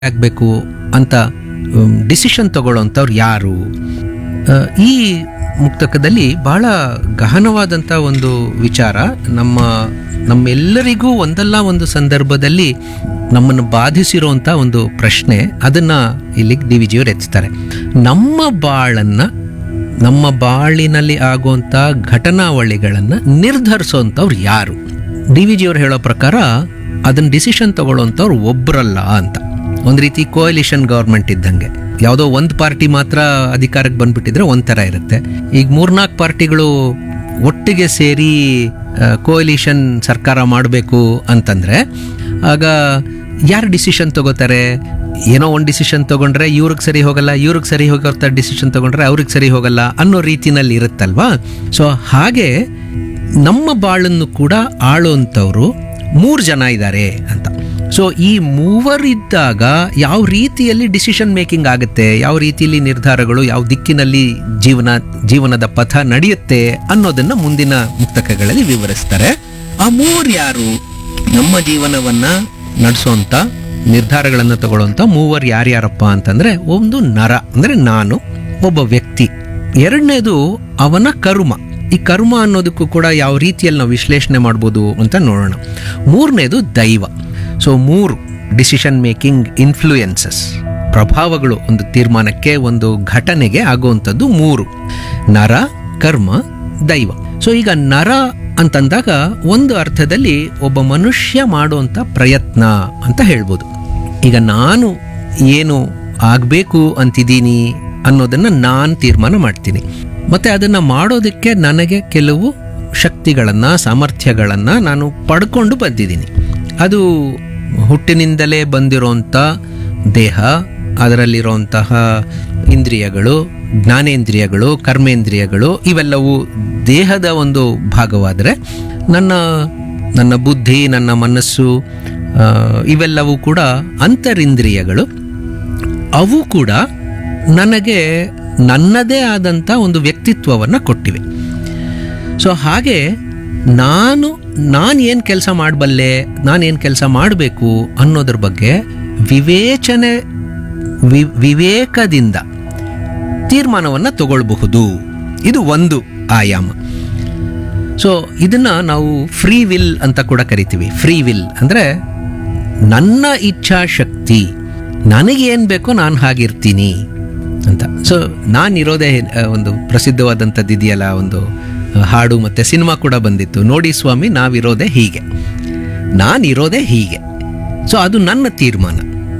ಆಗಬೇಕು ಅಂತ ಡಿಸಿಷನ್ ತಗೊಳ್ಳೋಂಥವ್ರು ಯಾರು ಆ, ಈ ಮುಕ್ತಕದಲ್ಲಿ ಬಹಳ ಗಹನವಾದಂಥ ಒಂದು ವಿಚಾರ ನಮ್ಮ ನಮ್ಮೆಲ್ಲರಿಗೂ ಒಂದಲ್ಲ ಒಂದು ಸಂದರ್ಭದಲ್ಲಿ ನಮ್ಮನ್ನು ಬಾಧಿಸಿರುವಂಥ ಒಂದು ಪ್ರಶ್ನೆ ಅದನ್ನು ಇಲ್ಲಿ ಡಿ ವಿ ಜಿಯವರು ಎತ್ತಾರೆ ನಮ್ಮ ಬಾಳನ್ನು ನಮ್ಮ ಬಾಳಿನಲ್ಲಿ ಆಗುವಂಥ ಘಟನಾವಳಿಗಳನ್ನು ನಿರ್ಧರಿಸೋಂಥವ್ರು ಯಾರು ಡಿ ವಿ ಜಿಯವರು ಹೇಳೋ ಪ್ರಕಾರ ಅದನ್ನ ಡಿಸಿಷನ್ ತಗೊಳ್ಳೋಂಥವ್ರು ಒಬ್ಬರಲ್ಲ ಅಂತ ಒಂದು ರೀತಿ ಕೋಯಲಿಷನ್ ಗೌರ್ಮೆಂಟ್ ಇದ್ದಂಗೆ ಯಾವುದೋ ಒಂದು ಪಾರ್ಟಿ ಮಾತ್ರ ಅಧಿಕಾರಕ್ಕೆ ಬಂದ್ಬಿಟ್ಟಿದ್ರೆ ಒಂಥರ ಇರುತ್ತೆ ಈಗ ಮೂರ್ನಾಲ್ಕು ಪಾರ್ಟಿಗಳು ಒಟ್ಟಿಗೆ ಸೇರಿ ಕೋಯಲಿಷನ್ ಸರ್ಕಾರ ಮಾಡಬೇಕು ಅಂತಂದ್ರೆ ಆಗ ಯಾರು ಡಿಸಿಷನ್ ತಗೋತಾರೆ ಏನೋ ಒಂದು ಡಿಸಿಷನ್ ತಗೊಂಡ್ರೆ ಇವ್ರಿಗೆ ಸರಿ ಹೋಗಲ್ಲ ಇವ್ರಿಗೆ ಸರಿ ಹೋಗೋ ಡಿಸಿಷನ್ ತಗೊಂಡ್ರೆ ಅವ್ರಿಗೆ ಸರಿ ಹೋಗಲ್ಲ ಅನ್ನೋ ರೀತಿನಲ್ಲಿ ಇರುತ್ತಲ್ವಾ ಸೊ ಹಾಗೆ ನಮ್ಮ ಬಾಳನ್ನು ಕೂಡ ಆಳುವಂಥವ್ರು ಮೂರು ಜನ ಇದ್ದಾರೆ ಅಂತ ಸೊ ಈ ಮೂವರಿದ್ದಾಗ ಯಾವ ರೀತಿಯಲ್ಲಿ ಡಿಸಿಷನ್ ಮೇಕಿಂಗ್ ಆಗುತ್ತೆ ಯಾವ ರೀತಿಯಲ್ಲಿ ನಿರ್ಧಾರಗಳು ಯಾವ ದಿಕ್ಕಿನಲ್ಲಿ ಜೀವನ ಜೀವನದ ಪಥ ನಡೆಯುತ್ತೆ ಅನ್ನೋದನ್ನ ಮುಂದಿನ ಮುಕ್ತಕಗಳಲ್ಲಿ ವಿವರಿಸ್ತಾರೆ ಆ ಮೂವರು ಯಾರು ನಮ್ಮ ಜೀವನವನ್ನ ನಡೆಸೋಂಥ ನಿರ್ಧಾರಗಳನ್ನು ತಗೊಳ್ಳೋಂಥ ಮೂವರು ಯಾರ್ಯಾರಪ್ಪ ಅಂತಂದ್ರೆ ಒಂದು ನರ ಅಂದ್ರೆ ನಾನು ಒಬ್ಬ ವ್ಯಕ್ತಿ ಎರಡನೇದು ಅವನ ಕರ್ಮ ಈ ಕರ್ಮ ಅನ್ನೋದಕ್ಕೂ ಕೂಡ ಯಾವ ರೀತಿಯಲ್ಲಿ ನಾವು ವಿಶ್ಲೇಷಣೆ ಮಾಡ್ಬೋದು ಅಂತ ನೋಡೋಣ ಮೂರನೇದು ದೈವ ಸೊ ಮೂರು ಡಿಸಿಷನ್ ಮೇಕಿಂಗ್ ಇನ್ಫ್ಲೂಯೆನ್ಸಸ್ ಪ್ರಭಾವಗಳು ಒಂದು ತೀರ್ಮಾನಕ್ಕೆ ಒಂದು ಘಟನೆಗೆ ಆಗುವಂಥದ್ದು ಮೂರು ನರ ಕರ್ಮ ದೈವ ಸೊ ಈಗ ನರ ಅಂತಂದಾಗ ಒಂದು ಅರ್ಥದಲ್ಲಿ ಒಬ್ಬ ಮನುಷ್ಯ ಮಾಡುವಂಥ ಪ್ರಯತ್ನ ಅಂತ ಹೇಳ್ಬೋದು ಈಗ ನಾನು ಏನು ಆಗಬೇಕು ಅಂತಿದ್ದೀನಿ ಅನ್ನೋದನ್ನ ನಾನು ತೀರ್ಮಾನ ಮಾಡ್ತೀನಿ ಮತ್ತೆ ಅದನ್ನ ಮಾಡೋದಕ್ಕೆ ನನಗೆ ಕೆಲವು ಶಕ್ತಿಗಳನ್ನ ಸಾಮರ್ಥ್ಯಗಳನ್ನ ನಾನು ಪಡ್ಕೊಂಡು ಬಂದಿದ್ದೀನಿ ಅದು ಹುಟ್ಟಿನಿಂದಲೇ ಬಂದಿರೋಂಥ ದೇಹ ಅದರಲ್ಲಿರುವಂತಹ ಇಂದ್ರಿಯಗಳು ಜ್ಞಾನೇಂದ್ರಿಯಗಳು ಕರ್ಮೇಂದ್ರಿಯಗಳು ಇವೆಲ್ಲವೂ ದೇಹದ ಒಂದು ಭಾಗವಾದರೆ ನನ್ನ ನನ್ನ ಬುದ್ಧಿ ನನ್ನ ಮನಸ್ಸು ಆ, ಇವೆಲ್ಲವೂ ಕೂಡ ಅಂತರಿಂದ್ರಿಯಗಳು ಅವು ಕೂಡ ನನಗೆ ನನ್ನದೇ ಆದಂಥ ಒಂದು ವ್ಯಕ್ತಿತ್ವವನ್ನು ಕೊಟ್ಟಿವೆ ಸೊ ಹಾಗೆ ನಾನು ನಾನು ಏನು ಕೆಲಸ ಮಾಡಬಲ್ಲೆ ನಾನೇನು ಕೆಲಸ ಮಾಡಬೇಕು ಅನ್ನೋದ್ರ ಬಗ್ಗೆ ವಿವೇಚನೆ ವಿ ವಿವೇಕದಿಂದ ತೀರ್ಮಾನವನ್ನು ತಗೊಳ್ಬಹುದು ಇದು ಒಂದು ಆಯಾಮ ಸೊ ಇದನ್ನ ನಾವು ಫ್ರೀ ವಿಲ್ ಅಂತ ಕೂಡ ಕರಿತೀವಿ ಫ್ರೀ ವಿಲ್ ಅಂದರೆ ನನ್ನ ಇಚ್ಛಾಶಕ್ತಿ ನನಗೇನು ಬೇಕೋ ನಾನು ಹಾಗಿರ್ತೀನಿ ಅಂತ ಸೊ ನಾನಿರೋದೇ ಆ, ಒಂದು ಪ್ರಸಿದ್ಧವಾದಂಥದ್ದು ಇದೆಯಲ್ಲ ಒಂದು ಆ, ಹಾಡು ಮತ್ತು ಸಿನಿಮಾ ಕೂಡ ಬಂದಿತ್ತು ನೋಡಿ ಸ್ವಾಮಿ ನಾವಿರೋದೇ ಹೀಗೆ ನಾನಿರೋದೇ ಹೀಗೆ ಸೊ ಅದು ನನ್ನ ತೀರ್ಮಾನ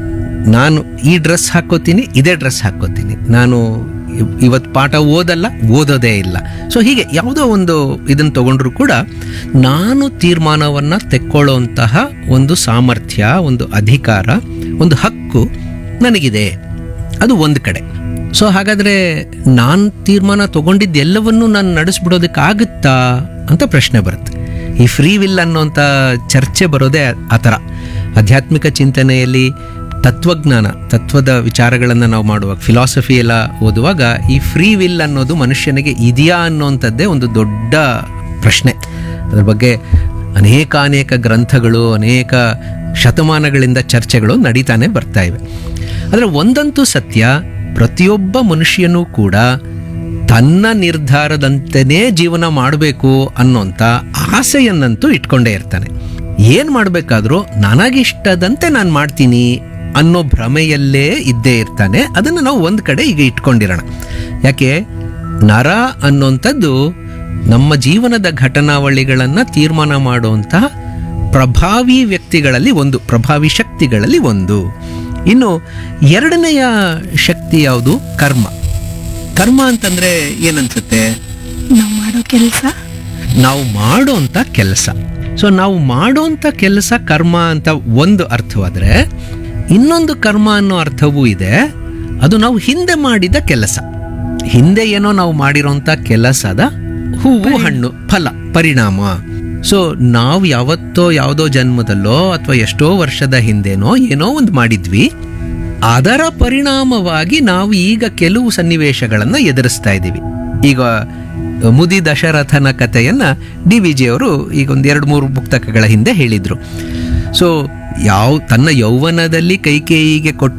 ನಾನು ಈ ಡ್ರೆಸ್ ಹಾಕೋತೀನಿ ಇದೇ ಡ್ರೆಸ್ ಹಾಕೋತೀನಿ ನಾನು ಇವ್- ಇವತ್ತು ಪಾಠ ಓದಲ್ಲ ಓದೋದೇ ಇಲ್ಲ ಸೊ ಹೀಗೆ ಯಾವುದೋ ಒಂದು ಇದನ್ನು ತಗೊಂಡ್ರು ಕೂಡ ನಾನು ತೀರ್ಮಾನವನ್ನು ತೆಕ್ಕೊಳ್ಳುವಂತಹ ಒಂದು ಸಾಮರ್ಥ್ಯ ಒಂದು ಅಧಿಕಾರ ಒಂದು ಹಕ್ಕು ನನಗಿದೆ ಅದು ಒಂದು ಕಡೆ ಸೊ ಹಾಗಾದರೆ ನಾನು ತೀರ್ಮಾನ ತಗೊಂಡಿದ್ದೆಲ್ಲವನ್ನೂ ನಾನು ನಡೆಸ್ಬಿಡೋದಕ್ಕಾಗುತ್ತಾ ಅಂತ ಪ್ರಶ್ನೆ ಬರುತ್ತೆ ಈ ಫ್ರೀ ವಿಲ್ ಅನ್ನೋಂಥ ಚರ್ಚೆ ಬರೋದೇ ಆ ಥರ ಆಧ್ಯಾತ್ಮಿಕ ಚಿಂತನೆಯಲ್ಲಿ ತತ್ವಜ್ಞಾನ ತತ್ವದ ವಿಚಾರಗಳನ್ನು ನಾವು ಮಾಡುವಾಗ ಫಿಲಾಸಫಿ ಎಲ್ಲ ಓದುವಾಗ ಈ ಫ್ರೀ ವಿಲ್ ಅನ್ನೋದು ಮನುಷ್ಯನಿಗೆ ಇದೆಯಾ ಅನ್ನೋಂಥದ್ದೇ ಒಂದು ದೊಡ್ಡ ಪ್ರಶ್ನೆ ಅದ್ರ ಬಗ್ಗೆ ಅನೇಕ ಅನೇಕ ಗ್ರಂಥಗಳು ಅನೇಕ ಶತಮಾನಗಳಿಂದ ಚರ್ಚೆಗಳು ನಡೀತಾನೆ ಬರ್ತಾ ಇವೆ ಆದರೆ ಒಂದಂತೂ ಸತ್ಯ ಪ್ರತಿಯೊಬ್ಬ ಮನುಷ್ಯನೂ ಕೂಡ ತನ್ನ ನಿರ್ಧಾರದಂತೆಯೇ ಜೀವನ ಮಾಡಬೇಕು ಅನ್ನೋಂಥ ಆಸೆಯನ್ನಂತೂ ಇಟ್ಕೊಂಡೇ ಇರ್ತಾನೆ ಏನು ಮಾಡಬೇಕಾದ್ರೂ ನನಗಿಷ್ಟದಂತೆ ನಾನು ಮಾಡ್ತೀನಿ ಅನ್ನೋ ಭ್ರಮೆಯಲ್ಲೇ ಇದ್ದೇ ಇರ್ತಾನೆ ಅದನ್ನು ನಾವು ಒಂದು ಕಡೆ ಈಗ ಇಟ್ಕೊಂಡಿರೋಣ ಯಾಕೆ ನರ ಅನ್ನೋಂಥದ್ದು ನಮ್ಮ ಜೀವನದ ಘಟನಾವಳಿಗಳನ್ನು ತೀರ್ಮಾನ ಮಾಡುವಂತಹ ಪ್ರಭಾವಿ ವ್ಯಕ್ತಿಗಳಲ್ಲಿ ಒಂದು ಪ್ರಭಾವಿ ಶಕ್ತಿಗಳಲ್ಲಿ ಒಂದು ಇನ್ನು ಎರಡನೆಯ ಶಕ್ತಿ ಯಾವುದು ಕರ್ಮ ಕರ್ಮ ಅಂತಂದ್ರೆ ಏನನ್ಸುತ್ತೆ ನಾವು ಮಾಡೋ ಕೆಲಸ ನಾವು ಮಾಡೋಂಥ ಕೆಲಸ ಸೊ ನಾವು ಮಾಡೋಂಥ ಕೆಲಸ ಕರ್ಮ ಅಂತ ಒಂದು ಅರ್ಥವಾದರೆ ಇನ್ನೊಂದು ಕರ್ಮ ಅನ್ನೋ ಅರ್ಥವೂ ಇದೆ ಅದು ನಾವು ಹಿಂದೆ ಮಾಡಿದ ಕೆಲಸ ಹಿಂದೆ ಏನೋ ನಾವು ಮಾಡಿರೋಂಥ ಕೆಲಸದ ಹೂವು ಹಣ್ಣು ಫಲ ಪರಿಣಾಮ ಸೊ ನಾವು ಯಾವತ್ತೋ ಯಾವುದೋ ಜನ್ಮದಲ್ಲೋ ಅಥವಾ ಎಷ್ಟೋ ವರ್ಷದ ಹಿಂದೆನೋ ಏನೋ ಒಂದು ಮಾಡಿದ್ವಿ ಅದರ ಪರಿಣಾಮವಾಗಿ ನಾವು ಈಗ ಕೆಲವು ಸನ್ನಿವೇಶಗಳನ್ನು ಎದುರಿಸ್ತಾ ಇದ್ದೀವಿ ಈಗ ಮುದಿ ದಶರಥನ ಕಥೆಯನ್ನ ಡಿ ವಿ ಜಿ ಅವರು ಈಗ ಒಂದು ಎರಡು ಮೂರು ಪುಸ್ತಕಗಳ ಹಿಂದೆ ಹೇಳಿದ್ರು ಸೊ ಯಾವ ತನ್ನ ಯೌವನದಲ್ಲಿ ಕೈಕೇಯಿಗೆ ಕೊಟ್ಟ